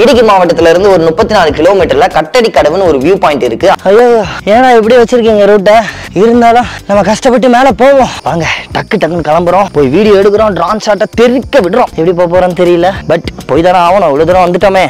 இடுக்கி மாவட்டத்துல இருந்து ஒரு முப்பத்தி நாலு கிலோமீட்டர்ல கட்டடி கடவுன்னு ஒரு வியூ பாயிண்ட் இருக்கு ஐயோ ஏன்னா இப்படி வச்சிருக்கீங்க ரூட்டை இருந்தாலும் நம்ம கஷ்டப்பட்டு மேல போவோம் வாங்க டக்கு டக்குன்னு கிளம்புறோம் போய் வீடியோ எடுக்கிறோம் ட்ரான் ஷாட்டை தெறிக்க விடுறோம் எப்படி போக போறோம்னு தெரியல பட் போய் தானே ஆகணும் இவ்வளவு தூரம் வந்துட்டோமே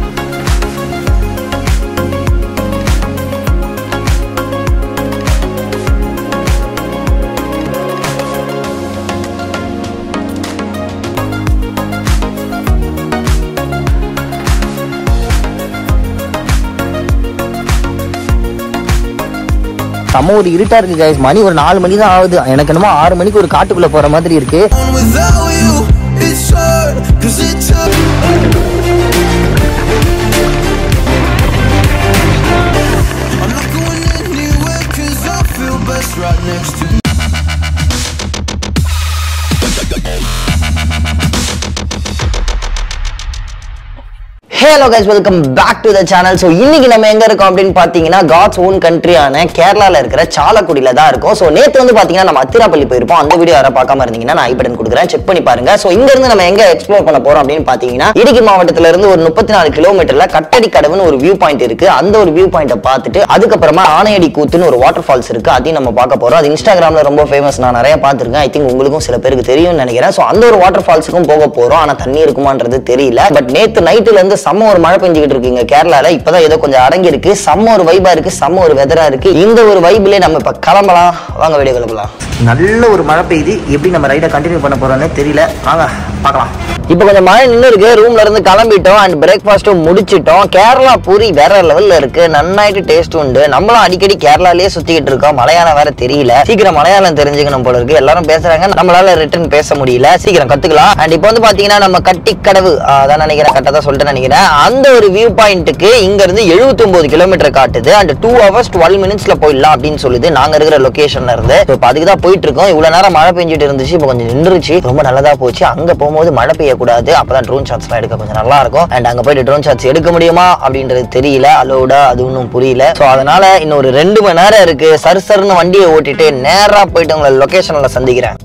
செம்ம ஒரு இருட்டா இருக்கு guys மணி ஒரு நாலு மணி தான் ஆகுது எனக்கு என்னமோ ஆறு மணிக்கு ஒரு காட்டுக்குள்ள போற மாதிரி இருக்கு Without you, it's hard, cause it took I'm not going anywhere cause I feel best right next to you hello guys welcome back to the channel so இன்னைக்கு நம்ம எங்க இருக்கோம் அப்படின்னு பார்த்தீங்கன்னா காட்ஸ் ஓன் கண்ட்ரியான கேரளால இருக்கிற சாலக்குடியில தான் இருக்கோம் ஸோ நேற்று வந்து பார்த்தீங்கன்னா நம்ம அத்திராப்பள்ளி போயிருப்போம் அந்த வீடியோ யாரை பார்க்காம இருந்தீங்கன்னா நான் ஐபட்டன் கொடுக்குறேன் செக் பண்ணி பாருங்க ஸோ இங்க இருந்து நம்ம எங்க எக்ஸ்ப்ளோர் பண்ண போறோம் அப்படின்னு பார்த்தீங்கன்னா இடுக்கி மாவட்டத்துல இருந்து ஒரு முப்பத்தி நாலு கிலோமீட்டர்ல கட்டடி கடவுன்னு ஒரு வியூ பாயிண்ட் இருக்கு அந்த ஒரு வியூ பாயிண்ட்டை பார்த்துட்டு அதுக்கப்புறமா ஆனையடி கூத்துன்னு ஒரு வாட்டர் ஃபால்ஸ் இருக்கு அதையும் நம்ம பார்க்க போறோம் அது இன்ஸ்டாகிராம்ல ரொம்ப ஃபேமஸ் நான் நிறைய பார்த்திருக்கேன் ஐ திங்க் உங்களுக்கும் சில பேருக்கு தெரியும்னு நினைக்கிறேன் ஸோ அந்த ஒரு வாட்டர் ஃபால்ஸுக்கும் போக போறோம் ஆனா தண்ணி இருக்குமான்றது தெரியல பட் நேத்து நைட்டுல இருந்து செம்ம ஒரு மழை பெஞ்சுக்கிட்டு இருக்குங்க கேரளால இப்பதான் ஏதோ கொஞ்சம் அடங்கி இருக்கு செம்ம ஒரு வைபா இருக்கு செம்ம ஒரு வெதரா இருக்கு இந்த ஒரு வைபிலே நம்ம இப்ப கிளம்பலாம் வாங்க வீடியோ கிளம்பலாம் நல்ல ஒரு மழை பெய்யுது எப்படி நம்ம ரைடை கண்டினியூ பண்ண போறோம்னு தெரியல வாங்க பார்க்கலாம் இப்போ கொஞ்சம் மழை நின்று இருக்கு ரூம்ல இருந்து கிளம்பிட்டோம் அண்ட் பிரேக்ஃபாஸ்ட்டும் முடிச்சிட்டோம் கேரளா பூரி வேற லெவல்ல இருக்கு நன்னாயிட்டு டேஸ்ட் உண்டு நம்மளும் அடிக்கடி கேரளாலயே சுத்திக்கிட்டு இருக்கோம் மலையாளம் வேற தெரியல சீக்கிரம் மலையாளம் தெரிஞ்சுக்கணும் போல இருக்கு எல்லாரும் பேசுறாங்க நம்மளால ரிட்டர்ன் பேச முடியல சீக்கிரம் கத்துக்கலாம் அண்ட் இப்போ வந்து பாத்தீங்கன்னா நம்ம கட்டிக்கடவு அதான் நினைக்கிறேன் கரெக்டா தான் சொல்லிட்டு நினைக்கிறேன் அந்த ஒரு வியூ பாயிண்ட்டுக்கு இங்க இருந்து 79 கிலோமீட்டர் காட்டுது அண்ட் டூ ஹவர்ஸ் டுவெல் மினிட்ஸ்ல போயிடலாம் அப்படின்னு சொல்லுது நாங்க இருக்கிற லொகேஷன்ல இருந்து இப்போ அதுக்கு தான் போயிட்டு இருக்கோம் இவ்வளவு நேரம் மழை பெஞ்சிட்டு இருந்துச்சு இப்போ கொஞ்சம் நின்றுச்சு ரொம்ப நல்லதா போச்சு அங்க போகும்போது மழை பெய்யக்கூடாது அப்பதான் ட்ரோன் ஷாட்ஸ் எல்லாம் எடுக்க கொஞ்சம் நல்லா இருக்கும் அண்ட் அங்க போயிட்டு ட்ரோன் ஷாட்ஸ் எடுக்க முடியுமா அப்படின்றது தெரியல அலோடா அது ஒன்றும் புரியல ஸோ அதனால இன்னும் ஒரு ரெண்டு மணி நேரம் இருக்கு சரு சருன்னு வண்டியை ஓட்டிட்டு நேரா போயிட்டு உங்களை லொகேஷன்ல சந்திக்கிறேன்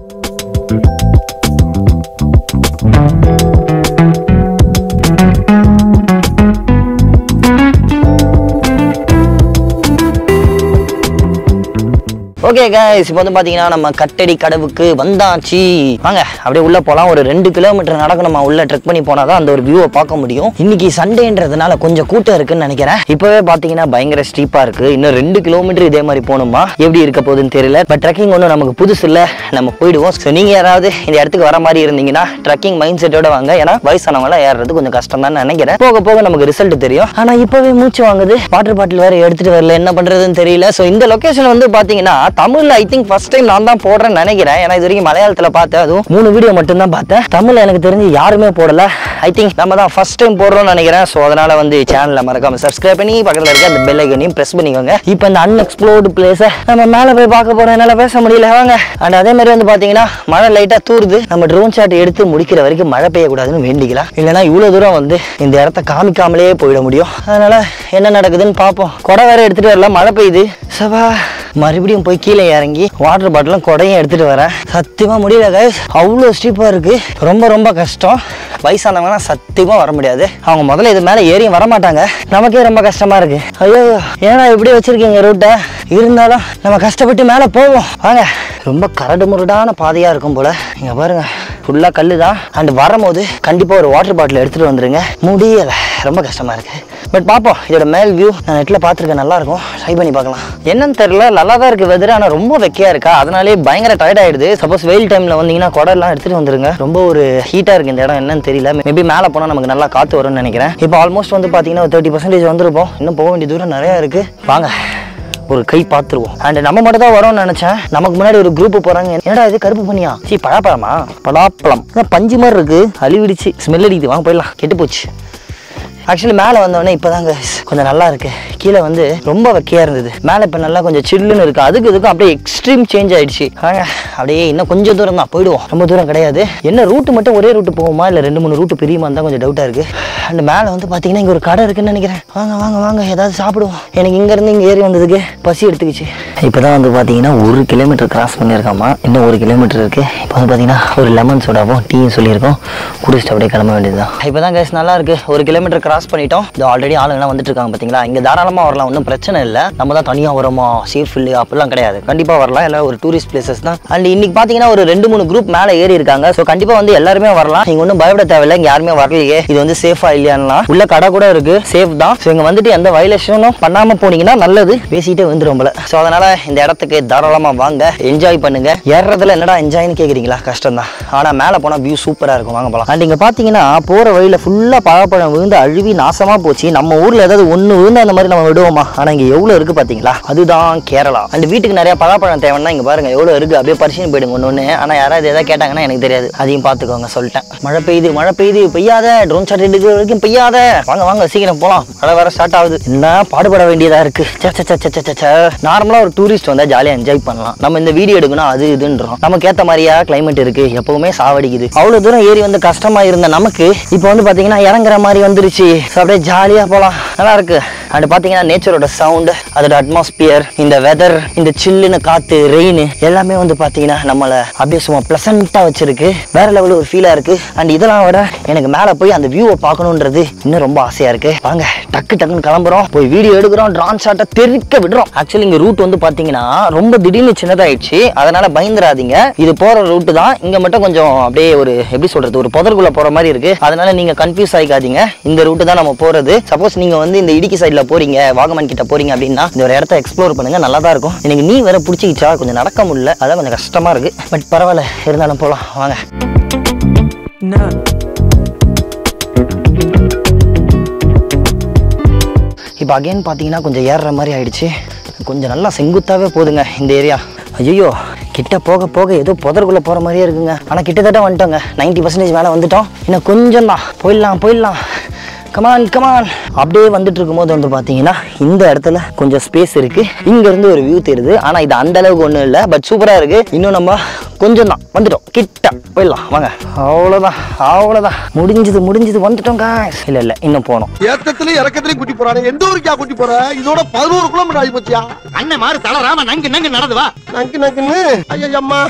ஓகே guys இப்போ வந்து பார்த்தீங்கன்னா நம்ம கட்டடி கடவுக்கு வந்தாச்சு வாங்க அப்படியே உள்ள போகலாம் ஒரு ரெண்டு கிலோமீட்டர் நடக்கணுமா உள்ள ட்ரெக் பண்ணி போனால் தான் அந்த ஒரு வியூவை பார்க்க முடியும் இன்னைக்கு சண்டேன்றதுனால கொஞ்சம் கூட்டம் இருக்குன்னு நினைக்கிறேன் இப்போவே பார்த்தீங்கன்னா பயங்கர ஸ்டீப்பாக இருக்கு இன்னும் ரெண்டு கிலோமீட்டர் இதே மாதிரி போகணுமா எப்படி இருக்க போகுதுன்னு தெரியல பட் ட்ரெக்கிங் ஒன்றும் நமக்கு புதுசு இல்லை நம்ம போயிடுவோம் ஸோ நீங்கள் யாராவது இந்த இடத்துக்கு வர மாதிரி இருந்தீங்கன்னா ட்ரெக்கிங் மைண்ட் செட்டோட வாங்க ஏன்னா வயசானவங்களாம் ஏறுறது கொஞ்சம் கஷ்டம் தான் நினைக்கிறேன் போக போக நமக்கு ரிசல்ட் தெரியும் ஆனால் இப்போவே மூச்சு வாங்குது வாட்டர் பாட்டில் வேற எடுத்துட்டு வரல என்ன பண்றதுன்னு தெரியல ஸோ இந்த லொகேஷன் வந்து பாத்தீங்கன்னா தமிழ்ல ஐ திங்க் ஃபர்ஸ்ட் டைம் நான் தான் போடுறேன்னு நினைக்கிறேன் ஏன்னா இது வரைக்கும் மலையாளத்துல பார்த்தேன் அதுவும் மூணு வீடியோ மட்டும் தான் பார்த்தேன் தமிழ்ல எனக்கு தெரிஞ்சு யாருமே போடல ஐ திங்க் நம்ம தான் ஃபர்ஸ்ட் டைம் போடுறோம்னு நினைக்கிறேன் ஸோ அதனால வந்து சேனலை மறக்காம சப்ஸ்கிரைப் பண்ணி பக்கத்துல இருக்க அந்த பெல் ஐக்கனையும் பிரஸ் பண்ணிக்கோங்க இப்போ இந்த அன்எக்ஸ்ப்ளோர்டு பிளேஸை நம்ம மேலே போய் பார்க்க போறோம் என்னால பேச முடியல வாங்க அண்ட் அதே மாதிரி வந்து பாத்தீங்கன்னா மழை லைட்டா தூருது நம்ம ட்ரோன் ஷாட் எடுத்து முடிக்கிற வரைக்கும் மழை பெய்யக்கூடாதுன்னு வேண்டிக்கலாம் இல்லைன்னா இவ்வளவு தூரம் வந்து இந்த இடத்த காமிக்காமலே போயிட முடியும் அதனால என்ன நடக்குதுன்னு பார்ப்போம் கொடை வேற எடுத்துட்டு வரல மழை பெய்யுது சபா மறுபடியும் போய் கீழே இறங்கி வாட்டர் பாட்டிலும் கொடையும் எடுத்துட்டு வரேன் சத்தியமா முடியல கைஸ் அவ்வளோ ஸ்டீப்பா இருக்கு ரொம்ப ரொம்ப கஷ்டம் வயசானவங்கலாம் சத்தியமா வர முடியாது அவங்க முதல்ல இது மேலே ஏறியும் வர மாட்டாங்க நமக்கே ரொம்ப கஷ்டமா இருக்கு ஐயோ ஏன்னா இப்படி வச்சிருக்கீங்க ரூட்டை இருந்தாலும் நம்ம கஷ்டப்பட்டு மேலே போவோம் வாங்க ரொம்ப கரடு முரடான பாதையா இருக்கும் போல இங்க பாருங்க ஃபுல்லா கல்லு தான் அண்ட் வரும்போது கண்டிப்பா ஒரு வாட்டர் பாட்டில் எடுத்துட்டு வந்துருங்க முடியல ரொம்ப கஷ்டமா இருக்கு பட் பார்ப்போம் இதோட மேல் வியூ நான் நெட்டில் பார்த்துருக்கேன் நல்லா இருக்கும் ட்ரை பண்ணி பார்க்கலாம் என்னன்னு தெரியல நல்லா தான் இருக்கு வெதர் ஆனால் ரொம்ப வெக்கையா இருக்கா அதனாலே பயங்கர டயர்ட் ஆயிடுது சப்போஸ் வெயில் டைம்ல வந்தீங்கன்னா குடம்லாம் எடுத்துட்டு வந்துருங்க ரொம்ப ஒரு ஹீட்டா இருக்கு இந்த இடம் என்னன்னு தெரியல மேபி மேலே போனால் நமக்கு நல்லா காத்து வரும்னு நினைக்கிறேன் இப்போ ஆல்மோஸ்ட் வந்து பார்த்தீங்கன்னா ஒரு தேர்ட்டி பர்சன்டேஜ் வந்திருப்போம் இன்னும் போக வேண்டிய தூரம் நிறைய இருக்கு வாங்க ஒரு கை பார்த்துருவோம் அண்ட் நம்ம மட்டும் தான் வரோம்னு நினைச்சேன் நமக்கு முன்னாடி ஒரு குரூப் போறாங்க என்னடா இது கருப்பு பண்ணியா சீ பழாப்பழமா பலாப்பழம் அதான் பஞ்சு மாதிரி இருக்கு அழிவிடுச்சு ஸ்மெல் அடிக்குது வாங்க போயிடலாம் கெட்டு போச்சு ஆக்சுவலி மேலே வந்தோடனே இப்போதாங்க கொஞ்சம் நல்லா இருக்கு கீழே வந்து ரொம்ப வெக்கையா இருந்தது மேலே இப்போ நல்லா கொஞ்சம் சில்லுன்னு இருக்கு அதுக்கு இதுக்கும் அப்படியே எக்ஸ்ட்ரீம் சேஞ்ச் ஆயிடுச்சு வாங்க அப்படியே இன்னும் கொஞ்சம் தூரம் தான் போயிடுவோம் ரொம்ப தூரம் கிடையாது என்ன ரூட்டு மட்டும் ஒரே ரூட்டு போகுமா இல்லை ரெண்டு மூணு ரூட்டு பிரியுமா தான் கொஞ்சம் டவுட்டாக இருக்கு அண்ட் மேலே வந்து பார்த்தீங்கன்னா இங்கே ஒரு கடை இருக்குன்னு நினைக்கிறேன் வாங்க வாங்க வாங்க ஏதாவது சாப்பிடுவோம் எனக்கு இங்கேருந்து இங்கே ஏறி வந்ததுக்கு பசி எடுத்துக்கிச்சு இப்போ தான் வந்து பார்த்தீங்கன்னா ஒரு கிலோமீட்டர் கிராஸ் பண்ணியிருக்காமா இன்னும் ஒரு கிலோமீட்டர் இருக்கு இப்போ வந்து பார்த்தீங்கன்னா ஒரு லெமன் சோடாவும் டீயும் சொல்லியிருக்கோம் குடிச்சிட்டு அப்படியே கிளம்ப வேண்டியதுதான் இப்போ தான் கேஸ் நல்லா இருக்கு ஒரு கிலோமீட்டர் கிராஸ் கிராஸ் பண்ணிட்டோம் இது ஆல்ரெடி ஆளுங்கலாம் வந்துட்டு இருக்காங்க பார்த்தீங்களா இங்கே தாராளமாக வரலாம் ஒன்றும் பிரச்சனை இல்லை நம்ம தான் தனியாக வரோமா சேஃப் இல்லையா அப்படிலாம் கிடையாது கண்டிப்பாக வரலாம் எல்லாம் ஒரு டூரிஸ்ட் பிளேசஸ் தான் அண்ட் இன்னைக்கு பார்த்தீங்கன்னா ஒரு ரெண்டு மூணு குரூப் மேலே ஏறி இருக்காங்க ஸோ கண்டிப்பாக வந்து எல்லாருமே வரலாம் நீங்கள் ஒன்றும் பயப்பட தேவையில்லை இங்கே யாருமே வரலையே இது வந்து சேஃபா இல்லையான்லாம் உள்ள கடை கூட இருக்கு சேஃப் தான் ஸோ இங்கே வந்துட்டு எந்த வயலேஷனும் பண்ணாமல் போனீங்கன்னா நல்லது பேசிட்டே வந்துடும் போல ஸோ அதனால இந்த இடத்துக்கு தாராளமாக வாங்க என்ஜாய் பண்ணுங்க ஏறுறதுல என்னடா என்ஜாய்னு கேட்குறீங்களா கஷ்டம் தான் ஆனால் மேலே போனால் வியூ சூப்பராக இருக்கும் வாங்க போகலாம் அண்ட் இங்கே பார்த்தீங்கன்னா போகிற வழியில் ஃபுல்லாக பழப்பழம் விழுந்து அழுவி நாசமாக போச்சு நம்ம ஊரில் ஏதாவது ஒன்று விழுந்து அந்த மாதிரி நம்ம விடுவோமா ஆனால் இங்கே எவ்வளோ இருக்குது பார்த்தீங்களா அதுதான் கேரளா அண்ட் வீட்டுக்கு நிறைய பழப்பழம் தேவைன்னா இங்கே பாருங்க எவ்வளோ இருக்குது அப்படியே பரிசீலனை போயிடுங்க ஒன்று ஒன்று ஆனால் யாராவது எதாவது கேட்டாங்கன்னா எனக்கு தெரியாது அதையும் பார்த்துக்கோங்க சொல்லிட்டேன் மழை பெய்யுது மழை பெய்யுது பெய்யாத ட்ரோன் ஷாட் எடுக்கிற வரைக்கும் பெய்யாத வாங்க வாங்க சீக்கிரம் போகலாம் மழை வர ஸ்டார்ட் ஆகுது என்ன பாடுபட வேண்டியதாக இருக்குது நார்மலாக ஒரு டூரிஸ்ட் வந்தால் ஜாலியாக என்ஜாய் பண்ணலாம் நம்ம இந்த வீடியோ எடுக்கணும் அது இதுன்றோம் நமக்கு ஏற்ற மாதிரியா கிளைமேட் இருக்கு எப்பவுமே சாவடிக்குது அவ்வளோ தூரம் ஏறி வந்து கஷ்டமா இருந்த நமக்கு இப்போ வந்து பார்த்தீங்கன்னா இறங்குற மாதிரி வந்துருச்சு ஸோ அப்படியே ஜாலியாக போகலாம் நல்லா இருக்கு அண்ட் பார்த்தீங்கன்னா நேச்சரோட சவுண்டு அதோட அட்மாஸ்பியர் இந்த வெதர் இந்த சில்லுன்னு காத்து ரெயின் எல்லாமே வந்து பார்த்தீங்கன்னா நம்மளை அப்படியே சும்மா ப்ளசண்ட்டாக வச்சிருக்கு வேற லெவலில் ஒரு ஃபீலாக இருக்கு அண்ட் இதெல்லாம் விட எனக்கு மேலே போய் அந்த வியூவை பார்க்கணுன்றது இன்னும் ரொம்ப ஆசையாக இருக்கு வாங்க டக்கு டக்குன்னு கிளம்புறோம் போய் வீடியோ எடுக்கிறோம் ட்ரான் ஷாட்டை தெறிக்க விடுறோம் ஆக்சுவலி இங்கே ரூட் வந்து பார்த்தீங்கன்னா ரொம்ப திடீர்னு சின்னதாயிடுச்சு அதனால பயந்துராதீங்க இது போகிற ரூட்டு தான் இங்கே மட்டும் கொஞ்சம் அப்படியே ஒரு எப்படி சொல்றது ஒரு புதற்குள்ள போகிற மாதிரி இருக்கு அதனால நீங்க கன்ஃபியூஸ் ஆகிக்காதீங்க இந்த ரூட்டு தான் நம்ம போறது சப்போஸ் நீங்க வந்து இந்த இடுக்கி சைடில் போறீங்க வாகமன் கிட்ட போறீங்க அப்படின்னா இந்த ஒரு இடத்த எக்ஸ்ப்ளோர் பண்ணுங்க நல்லா தான் இருக்கும் எனக்கு நீ வேற பிடிச்சிக்கிச்சா கொஞ்சம் நடக்க முடியல அதான் கொஞ்சம் கஷ்டமா இருக்கு பட் பரவாயில்ல இருந்தாலும் போகலாம் வாங்க இப்போ அகைன் பார்த்தீங்கன்னா கொஞ்சம் ஏறுற மாதிரி ஆயிடுச்சு கொஞ்சம் நல்லா செங்குத்தாவே போகுதுங்க இந்த ஏரியா ஐயோ கிட்ட போக போக ஏதோ புதருக்குள்ள போற மாதிரியே இருக்குங்க ஆனால் கிட்டத்தட்ட வந்துட்டோங்க 90% பர்சன்டேஜ் மேலே வந்துட்டோம் இன்னும் கொஞ்சம் தான் போயிடலாம் போயிடலாம் கமான் கமான் அப்படியே வந்துட்டு இருக்கும்போது வந்து பார்த்தீங்கன்னா இந்த இடத்துல கொஞ்சம் ஸ்பேஸ் இருக்கு இங்க இருந்து ஒரு வியூ தெரியுது ஆனால் இது அந்த அளவுக்கு ஒன்றும் இல்லை பட் சூப்பராக இருக்கு இன்னும் நம்ம கொஞ்சம் தான் வந்துட்டோம் கிட்ட போயிடலாம் வாங்க அவ்வளோதான் அவ்வளோதான் முடிஞ்சது முடிஞ்சது வந்துட்டோம் காய்ஸ் இல்லை இல்லை இன்னும் போனோம் ஏத்தத்திலயும் இறக்கத்திலயும் கூட்டி போறானே எந்த ஊருக்கா கூட்டி போற இதோட பதினோரு கிலோமீட்டர் ஆகி போச்சியா அண்ணன் மாறு தளராம நங்கு நங்கு நடந்து வா நங்கு நங்குன்னு ஐயம்மா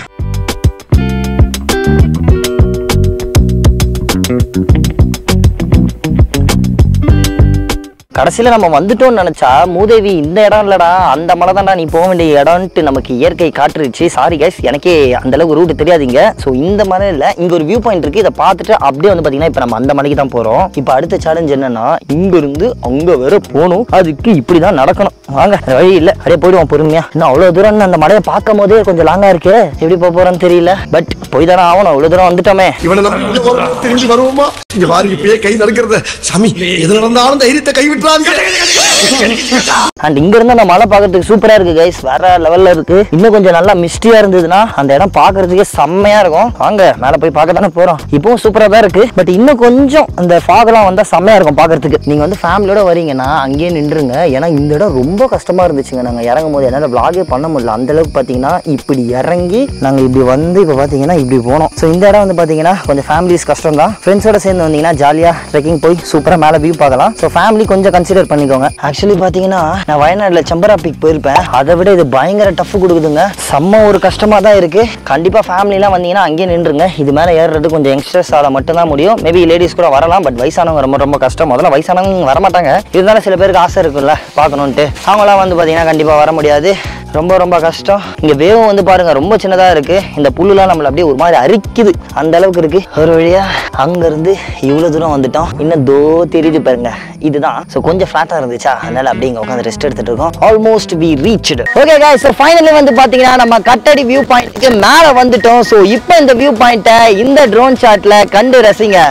கடைசியில் நம்ம வந்துட்டோம்னு நினச்சா மூதேவி இந்த இடம் இல்லடா அந்த மலை தான்டா நீ போக வேண்டிய இடம்ன்ட்டு நமக்கு இயற்கை காட்டுருச்சு சாரி கைஸ் எனக்கே அந்த அளவுக்கு ரூட் தெரியாதீங்க ஸோ இந்த மலை இல்லை இங்கே ஒரு வியூ பாயிண்ட் இருக்குது இதை பார்த்துட்டு அப்படியே வந்து பார்த்தீங்கன்னா இப்போ நம்ம அந்த மலைக்கு தான் போகிறோம் இப்போ அடுத்த சேலஞ்ச் என்னன்னா இங்கிருந்து அங்கே வேற போகணும் அதுக்கு இப்படி தான் நடக்கணும் வாங்க வேற வழி இல்லை அப்படியே போயிடுவோம் பொறுமையா இன்னும் அவ்வளோ தூரம் அந்த மலையை பார்க்கும் போதே கொஞ்சம் லாங்காக இருக்கு எப்படி போக போகிறோன்னு தெரியல பட் போய் தானே ஆகணும் அவ்வளோ தூரம் வந்துட்டோமே இவனை நம்ம திரும்பி வருவோமா இங்க பாரு இப்பயே கை நடக்கிறத சாமி எது நடந்தாலும் தைரியத்தை கை விட்டுறாங்க அண்ட் இங்க இருந்து அந்த மலை பார்க்கறதுக்கு சூப்பரா இருக்கு கைஸ் வேற லெவல்ல இருக்கு இன்னும் கொஞ்சம் நல்லா மிஸ்டியா இருந்ததுன்னா அந்த இடம் பார்க்கறதுக்கே செம்மையா இருக்கும் வாங்க மேல போய் பார்க்க தானே போறோம் இப்பவும் சூப்பரா தான் இருக்கு பட் இன்னும் கொஞ்சம் அந்த ஃபாகெல்லாம் வந்தா செம்மையா இருக்கும் பார்க்கறதுக்கு நீங்க வந்து ஃபேமிலியோட வரீங்கன்னா அங்கேயே நின்றுங்க ஏன்னா இந்த இடம் ரொம்ப கஷ்டமா இருந்துச்சுங்க நாங்க இறங்கும் போது என்னால vlog-ஏ பண்ண முடியல அந்த அளவுக்கு பாத்தீங்கன்னா இப்படி இறங்கி நாங்க இப்படி வந்து இப்போ பாத்தீங்கன்னா இப்படி போனோம் ஸோ இந்த இடம் வந்து பாத்தீங்கன்னா கொஞ்சம் ஃபேமிலிஸ் கஷ்டம் தான் ஃப்ரெண்ட்ஸோட சேர்ந்து வந்தீங்கன்னா ஜாலியா ட்ரெக்கிங் போய் சூப்பரா மேல வியூ பார்க்கலாம் ஸோ ஃபேமிலி கொஞ்சம் கன்சிடர் பண்ணிக்கோங்க ஆக்சுவலி பாத்தீங்கன்னா நான் வயநாடுல செம்பரா பீக் போயிருப்பேன் அதை விட இது பயங்கர டஃப் கொடுக்குதுங்க செம்ம ஒரு கஷ்டமா தான் இருக்கு கண்டிப்பா ஃபேமிலிலாம் வந்தீங்கன்னா அங்கேயே நின்றுங்க இது மேல ஏறுறது கொஞ்சம் யங்ஸ்டர்ஸ் ஆல மட்டும்தான் முடியும் மேபி லேடிஸ் கூட வரலாம் பட் வயசானவங்க ரொம்ப ரொம்ப கஷ்டம் முதல்ல வயசானவங்க வரமாட்டாங்க இருந்தாலும் சில பேருக்கு ஆசை இருக்குல்ல பார்க்கணுன்ட்டு அவங்களாம் வந்து பாத்தீங்கன்னா கண்டிப்பா வர முடியாது ரொம்ப ரொம்ப கஷ்டம் இங்க வேவும் வந்து பாருங்க ரொம்ப சின்னதா இருக்கு இந்த புல்லுலாம் நம்மள அப்படியே ஒரு மாதிரி அரிக்குது அந்த அளவுக்கு இருக்கு ஒரு வழியா அங்க இருந்து இவ்வளவு தூரம் வந்துட்டோம் இன்னும் தோ தெரியுது பாருங்க இதுதான் ஸோ கொஞ்சம் ஃபிளாட்டா இருந்துச்சா அதனால அப்படியே இங்க உட்காந்து ரெஸ்ட் எடுத்துட்டு இருக்கோம் almost we reached okay guys so finally வந்து பாத்தீங்கன்னா நம்ம கட்டடி வியூ பாயிண்ட்க்கு மேல வந்துட்டோம் ஸோ இப்போ இந்த வியூ பாயிண்ட்டை இந்த ட்ரோன் ஷாட்ல கண்டு ரசிங்க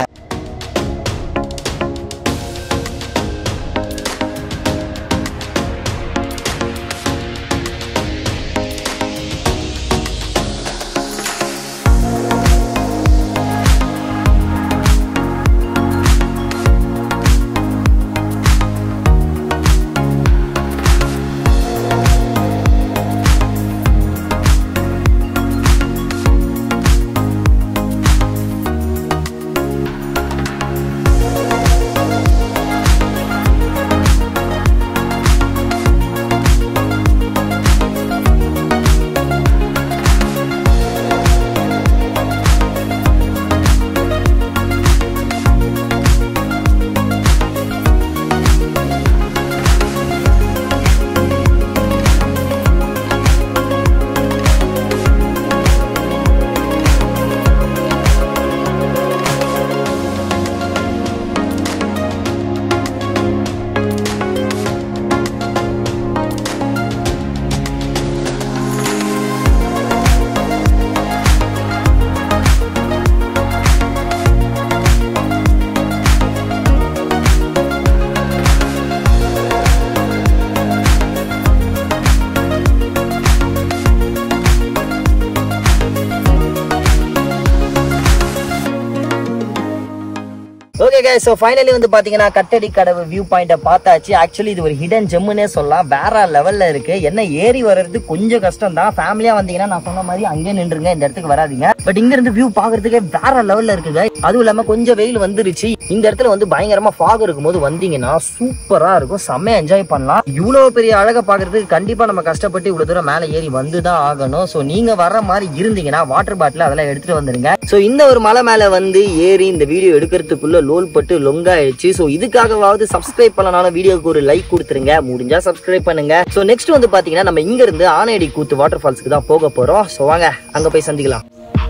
guys ஸோ ஃபைனலி வந்து பாத்தீங்கன்னா கட்டடி கடவு வியூ பாயிண்ட பார்த்தாச்சு ஆக்சுவலி இது ஒரு ஹிடன் ஜெம்முனே சொல்லலாம் வேற லெவல்ல இருக்கு என்ன ஏறி வர்றது கொஞ்சம் கஷ்டம் தான் ஃபேமிலியா வந்தீங்கன்னா நான் சொன்ன மாதிரி அங்கே நின்றுங்க இந்த இடத்துக்கு வராதீங்க பட் இங்க இருந்து வியூ பாக்குறதுக்கே வேற லெவல்ல இருக்கு guys. அதுவும் இல்லாம கொஞ்சம் வெயில் வந்துருச்சு இந்த இடத்துல வந்து பயங்கரமா ஃபாக் இருக்கும்போது வந்தீங்கன்னா சூப்பரா இருக்கும் செம்மையா என்ஜாய் பண்ணலாம் இவ்வளவு பெரிய அழகை பாக்குறதுக்கு கண்டிப்பா நம்ம கஷ்டப்பட்டு இவ்வளவு தூரம் மேல ஏறி வந்து தான் ஆகணும் ஸோ நீங்க வர்ற மாதிரி இருந்தீங்கன்னா வாட்டர் பாட்டில் அதெல்லாம் எடுத்துட்டு வந்துருங்க ஸோ இந்த ஒரு மலை மேல வந்து ஏறி இந்த வீடியோ எடுக்கிறதுக்குள்ள லோல் பட்டு லொங்காயிடுச்சு ஸோ இதுக்காகவாவது சப்ஸ்கிரைப் பண்ணனாலும் வீடியோக்கு ஒரு லைக் கொடுத்துருங்க முடிஞ்சா சப்ஸ்கிரைப் பண்ணுங்க ஸோ நெக்ஸ்ட் வந்து பாத்தீங்கன்னா நம்ம இங்க இருந்து ஆனையடி கூத்து வாட்டர் ஃபால்ஸ்க்கு தான் போக போறோம் ஸோ வாங்க அங்க போய் சந்திக்கலாம்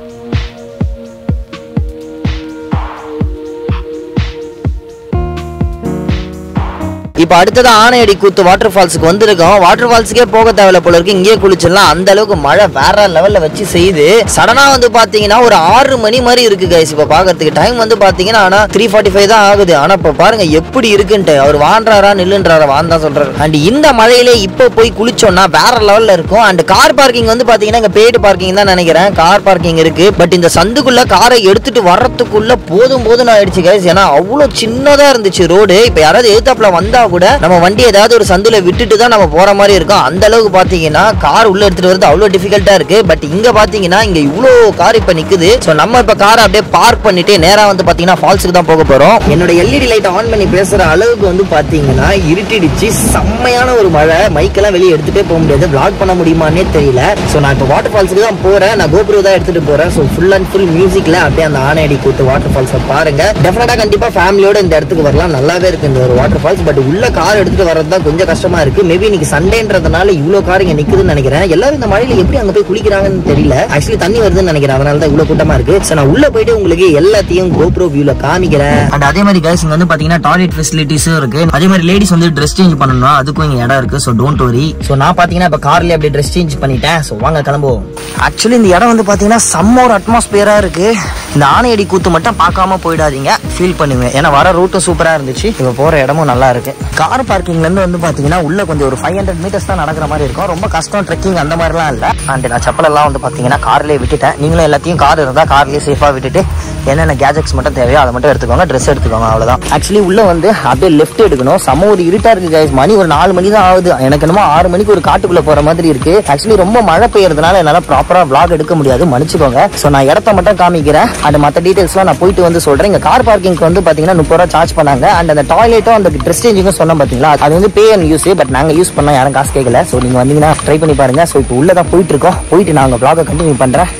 இப்போ அடுத்தது ஆனையடி கூத்து வாட்டர் ஃபால்ஸுக்கு வந்திருக்கோம் வாட்டர் ஃபால்ஸுக்கே போக தேவையில்ல போல இருக்கு இங்கேயே குளிச்சிடலாம் அந்த அளவுக்கு மழை வேற லெவல்ல வச்சு செய்யுது சடனா வந்து பாத்தீங்கன்னா ஒரு ஆறு மணி மாதிரி இருக்கு கைஸ் இப்போ பாக்குறதுக்கு டைம் வந்து பாத்தீங்கன்னா ஆனா த்ரீ ஃபார்ட்டி ஃபைவ் தான் ஆகுது ஆனா இப்போ பாருங்க எப்படி இருக்குன்ட்டு அவர் வாண்டாரா நில்லுன்றாரா வான் தான் சொல்றாரு அண்ட் இந்த மழையிலே இப்போ போய் குளிச்சோம்னா வேற லெவல்ல இருக்கும் அண்ட் கார் பார்க்கிங் வந்து பாத்தீங்கன்னா இங்க பெய்டு பார்க்கிங் தான் நினைக்கிறேன் கார் பார்க்கிங் இருக்கு பட் இந்த சந்துக்குள்ள காரை எடுத்துட்டு வர்றதுக்குள்ள போதும் போதும் ஆயிடுச்சு கைஸ் ஏன்னா அவ்வளவு சின்னதா இருந்துச்சு ரோடு இப்போ யாராவது எதிர்த்தாப்புல வந்தா கூட நம்ம வண்டி ஏதாவது ஒரு சந்துல விட்டுட்டு தான் நம்ம போற மாதிரி இருக்கும் அந்த அளவுக்கு பாத்தீங்கன்னா கார் உள்ள எடுத்துட்டு வரது அவ்வளவு டிஃபிகல்ட்டா இருக்கு பட் இங்க பாத்தீங்கன்னா இங்க இவ்வளோ கார் இப்ப நிக்குது சோ நம்ம இப்ப காரை அப்படியே பார்க் பண்ணிட்டு நேரா வந்து பாத்தீங்கன்னா ஃபால்ஸுக்கு தான் போக போறோம் என்னோட எல்இடி லைட் ஆன் பண்ணி பேசுற அளவுக்கு வந்து பாத்தீங்கன்னா இருட்டிடுச்சு செம்மையான ஒரு மழை மைக்கெல்லாம் வெளியே எடுத்துட்டே போக முடியாது vlog பண்ண முடியுமான்னே தெரியல சோ நான் இப்போ வாட்டர் ஃபால்ஸுக்கு தான் போறேன் நான் கோபுரம் தான் எடுத்துட்டு போறேன் சோ ஃபுல் அண்ட் ஃபுல் மியூசிக்ல அப்படியே அந்த ஆனையடி கூத்து வாட்டர் ஃபால்ஸ் பாருங்க டெஃபினட்டா கண்டிப்பா ஃபேமிலியோட இந்த இடத்துக்கு வரலாம் நல்லாவே இருக்கு இந்த ஒரு வாட்டர் ஃபால்ஸ் பட் உள்ள கார் எடுத்துட்டு வர்றது தான் கொஞ்சம் கஷ்டமா இருக்கு மேபி இன்னைக்கு சண்டேன்றதுனால இவ்வளவு கார் இங்க நிக்குதுன்னு நினைக்கிறேன் எல்லாரும் இந்த மழையில எப்படி அங்க போய் குளிக்கிறாங்கன்னு தெரியல ஆக்சுவலி தண்ணி வருதுன்னு நினைக்கிறேன் அதனால தான் இவ்வளவு கூட்டமா இருக்கு சோ நான் உள்ள போயிட்டு உங்களுக்கு எல்லாத்தையும் கோப்ரோ வியூல காமிக்கிறேன் அண்ட் அதே மாதிரி கைஸ் இங்க வந்து பாத்தீங்கன்னா டாய்லெட் ஃபெசிலிட்டிஸும் இருக்கு அதே மாதிரி லேடிஸ் வந்து ட்ரெஸ் சேஞ்ச் பண்ணணும் அதுக்கும் இங்க இடம் இருக்கு சோ டோன்ட் வரி சோ நான் பாத்தீங்கன்னா இப்ப கார்லயே அப்படியே ட்ரெஸ் சேஞ்ச் பண்ணிட்டேன் சோ வாங்க கிளம்புவோம் ஆக்சுவலி இந்த இடம் வந்து பாத்தீங்கன்னா செம்ம ஒரு அட்மாஸ்பியரா இருக்கு இந்த ஆனையடி கூத்து மட்டும் பார்க்காம போயிடாதீங்க ஃபீல் பண்ணுவேன் ஏன்னா வர ரூட்டும் சூப்பரா இருந்துச்சு இப்ப போற இடமும் நல்லா இருக்கு கார் பார்க்கிங்ல இருந்து வந்து பாத்தீங்கன்னா உள்ள கொஞ்சம் ஒரு ஃபைவ் ஹண்ட்ரட் மீட்டர்ஸ் தான் நடக்கிற மாதிரி இருக்கும் ரொம்ப கஷ்டம் ட்ரெக்கிங் அந்த மாதிரிலாம் இல்ல அண்ட் நான் செப்பல் எல்லாம் வந்து பாத்தீங்கன்னா கார்லயே விட்டுட்டேன் நீங்களும் எல்லாத்தையும் கார் இருந்தா கார்லயே சேஃபா விட்டுட்டு என்னென்ன கேஜெட்ஸ் மட்டும் தேவையோ அதை மட்டும் எடுத்துக்கோங்க ட்ரெஸ் எடுத்துக்கோங்க அவ்வளவுதான் ஆக்சுவலி உள்ள வந்து அப்படியே லெஃப்ட் எடுக்கணும் செம்ம ஒரு இருட்டா இருக்கு guys மணி ஒரு நாலு மணி தான் ஆகுது எனக்கு என்னமோ ஆறு மணிக்கு ஒரு காட்டுக்குள்ள போற மாதிரி இருக்கு ஆக்சுவலி ரொம்ப மழை பெய்யறதுனால என்னால ப்ராப்பரா vlog எடுக்க முடியாது மன்னிச்சுக்கோங்க சோ நான் இடத்த மட்டும் காமிக்கிறேன் அண்ட் மத்த டீடைல்ஸ்லாம் நான் போயிட்டு வந்து சொல்றேன் இங்க கார் பார்க்கிங்க்கு வந்து பாத்தீங்கன்னா முப்பது ரூபா சார்ஜ் பண்ணாங்க அண்ட் அந்த டாய்லெட்டும் அந்த ட்ரெஸ் சேஞ்சிங்கும் சொன்னோம் பாத்தீங்களா அது வந்து பே அண்ட் யூஸ் பட் நாங்க யூஸ் பண்ணோம் யாரும் காசு கேட்கல சோ நீங்க வந்தீங்கன்னா ட்ரை பண்ணி பாருங்க சோ இப்போ உள்ள தான் போயிட்டு இருக்கோம் போயிட்டு நான் உங்க vlog கண்டினியூ பண்றேன்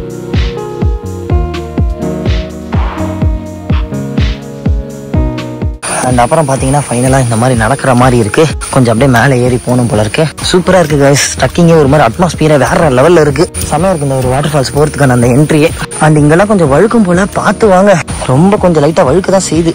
அண்ட் அப்புறம் பார்த்தீங்கன்னா ஃபைனலாக இந்த மாதிரி நடக்கிற மாதிரி இருக்கு கொஞ்சம் அப்படியே மேலே ஏறி போகணும் போல இருக்கு சூப்பராக இருக்கு கைஸ் ட்ரக்கிங்கே ஒரு மாதிரி அட்மாஸ்பியரே வேற லெவலில் இருக்கு செம்மையா இருக்கு இந்த ஒரு வாட்டர் ஃபால்ஸ் போகிறதுக்கான அந்த என்ட்ரியே அண்ட் இங்கெல்லாம் கொஞ்சம் வழுக்கும் போல பார்த்து வாங்க ரொம்ப கொஞ்சம் லைட்டாக வழுக்க தான் செய்யுது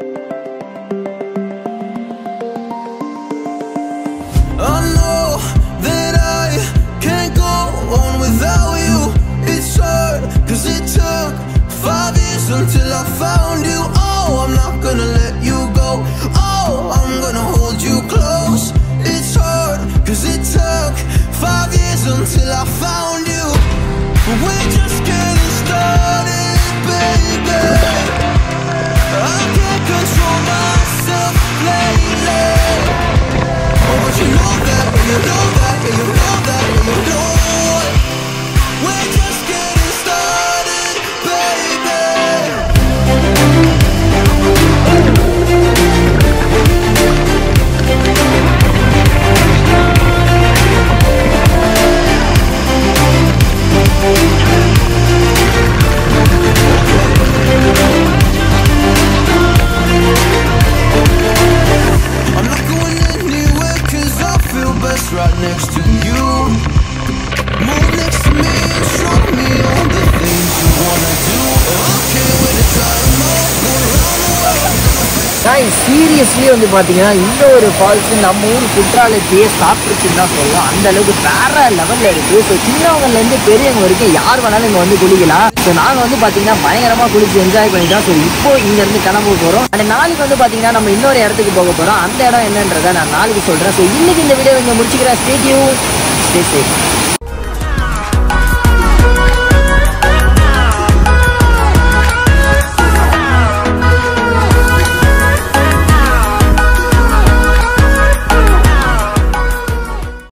I know that I can't go on without you. It's hard, cause it took five years until I found you. Oh, I'm not gonna let you go. Oh, I'm gonna hold you close. It's hard, cause it took five years until I found you. We're just getting started, baby. I can't control myself lately. Oh, but you know that, and you know that, and you know that, and you know it. We're just getting started, baby. I'm not going anywhere cause I feel best right next to you. Move next to me and show me all the things you wanna do. I can't wait to try them all. Going around the world. Seriously வந்து பாத்தீங்கன்னா இந்த ஒரு falls நம்ம ஊர் குற்றாலத்தையே சாப்பிட்டுருச்சுன்னு தான் சொல்லலாம் அந்த அளவுக்கு வேற லெவல்ல இருக்கு ஸோ சின்னவங்கல இருந்து பெரியவங்க வரைக்கும் யார் வேணாலும் இங்க வந்து குளிக்கலாம் ஸோ நாங்க வந்து பாத்தீங்கன்னா பயங்கரமா குளிச்சு என்ஜாய் பண்ணிட்டோம் ஸோ இப்போ இங்க இருந்து கிளம்ப போறோம் அந்த நாளைக்கு வந்து பாத்தீங்கன்னா நம்ம இன்னொரு இடத்துக்கு போக போறோம் அந்த இடம் என்னன்றதை நான் நாளைக்கு சொல்றேன் ஸோ இன்னைக்கு இந்த வீடியோ இங்க முடிச்சுக்கிறேன் ஸ்டேட்யூ ஸ்டே சேஃப்